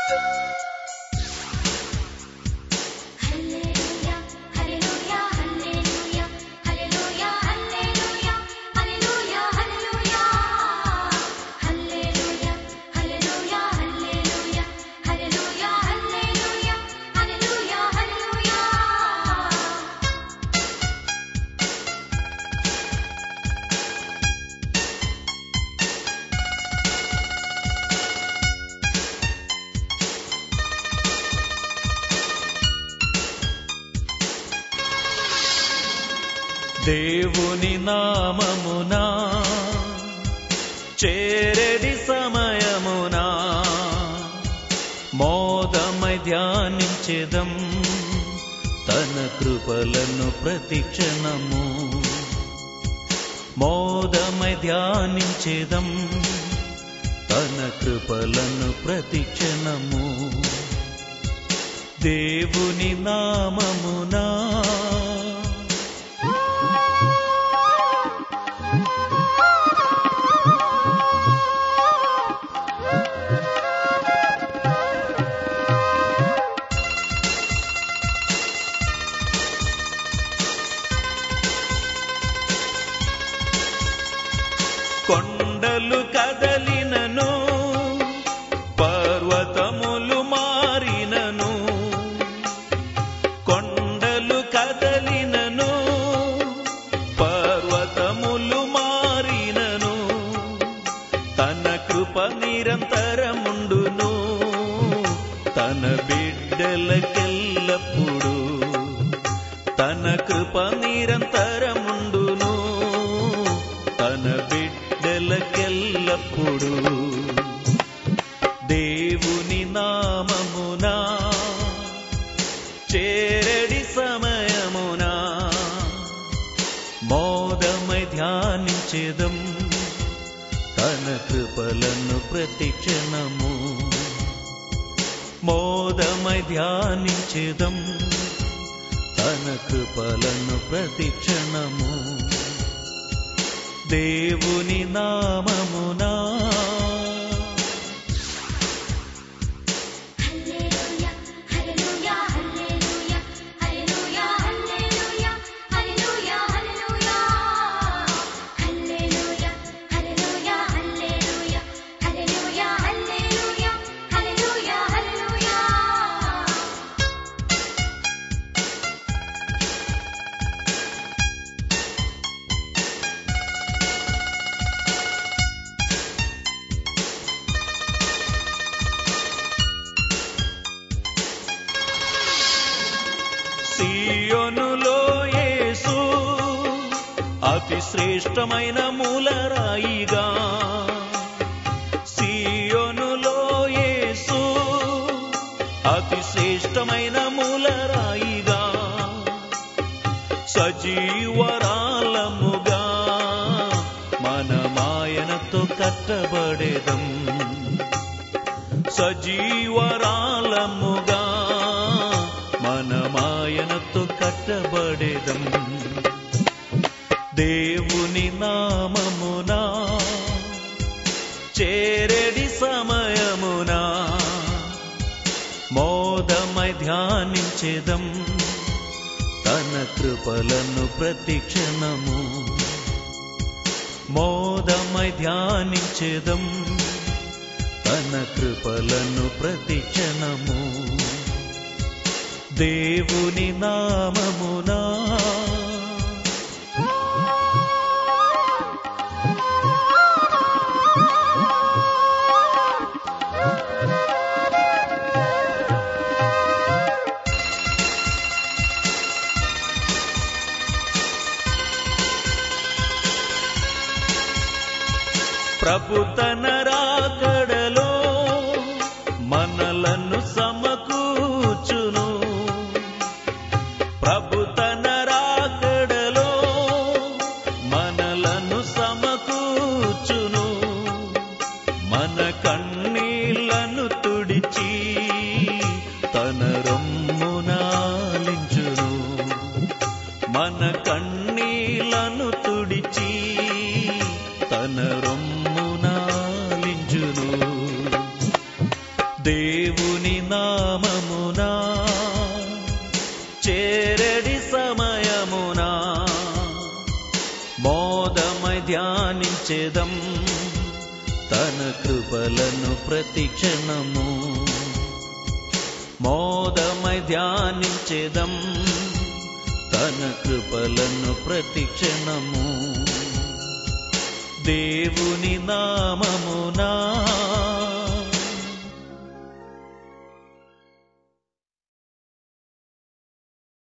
హల్లెలూయా హల్లెలూయా హల్లెలూయా హల్లెలూయా హల్లెలూయా హల్లెలూయా హల్లెలూయా హల్లెలూయా హల్లెలూయా హల్లెలూయా హల్లెలూయా హల్లెలూయా హల్లెలూయా హల్లెలూయా దేవుని నామమునా చేరెడి సమయమునా మోదమై ధ్యానించెదం తన కృపలను ప్రతిక్షణము మోదమై ధ్యానించెదం తన కృపలను ప్రతిక్షణము దేవుని నామమునా కొండలు కదలినను పర్వతములు మారినను కొండలు కదలినను పర్వతములు మారినను తన కృప నిరంతరముండును తన బిడ్డలకెల్లప్పుడు తన కృప నిరంతరముండును తన బిడ్డలకెల్లప్పుడు దేవుని నామమునా చేరడి సమయమునా మోదమై ధ్యానించేదం తన కృపలను ప్రతిక్షణము మోదమై ధ్యానించేదం తన కృపలను ప్రతిక్షణము దేవుని నామమునా హల్లెలూయా హల్లెలూయా హల్లెలూయా హల్లెలూయా హల్లెలూయా హల్లెలూయా హల్లెలూయా హల్లెలూయా హల్లెలూయా హల్లెలూయా హల్లెలూయా హల్లెలూయా హల్లెలూయా హల్లెలూయా సియోనులో యేసు అతి శ్రేష్టమైన మూలరాయిగా సియోనులో యేసు అతి శ్రేష్టమైన మూలరాయిగా సజీవరాలముగా మన మాయనతో కట్టబడేదం సజీవరాలముగా మన మాయనతో కట్టబడేదం దేవుని నామమునా చేరెడి సమయమునా మోదమై ధ్యానించేదం తన కృపలను ప్రతిక్షణము మోదమై ధ్యానించేదం తన కృపలను ప్రతిక్షణము దేవుని నామమునా ప్రభు తన రాకడలో మనలను సమకూర్చును ప్రభు తన రాకడలో మనలను సమకూర్చును మన కన్నీళ్లను తుడిచి తన రొమ్మునాలించును మన కన్నీళ్లను తుడిచి తన రొమ్మునాలించును దేవు మోదమై ధ్యానించేదం తన కృపలను ప్రతి క్షణము మోదమై ధ్యానించేదం తన కృపలను ప్రతి క్షణము దేవుని నామమునా